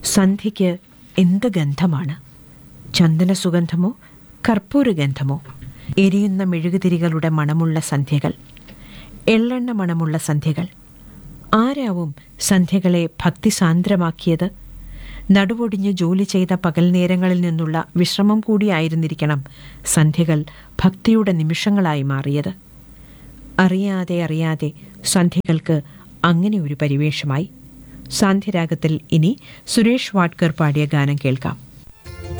സന്ധ്യയ്ക്ക് എന്ത് ഗന്ധമാണ് ചന്ദന സുഗന്ധമോ കർപ്പൂരഗന്ധമോ എരിയുന്ന മെഴുകുതിരികളുടെ മണമുള്ള സന്ധ്യകൾ എള്ളെണ്ണ മണമുള്ള സന്ധ്യകൾ ആരാവും സന്ധ്യകളെ ഭക്തിസാന്ദ്രമാക്കിയത് നടുവൊടിഞ്ഞ് ജോലി ചെയ്ത പകൽ നേരങ്ങളിൽ നിന്നുള്ള വിശ്രമം കൂടിയായിരുന്നിരിക്കണം സന്ധ്യകൾ ഭക്തിയുടെ നിമിഷങ്ങളായി മാറിയത് അറിയാതെ അറിയാതെ സന്ധ്യകൾക്ക് അങ്ങനെ ഒരു പരിവേഷമായി സാന്ധ്യരാഗത്തിൽ ഇനി സുരേഷ് വാഡ്കർ പാടിയ ഗാനം കേൾക്കാം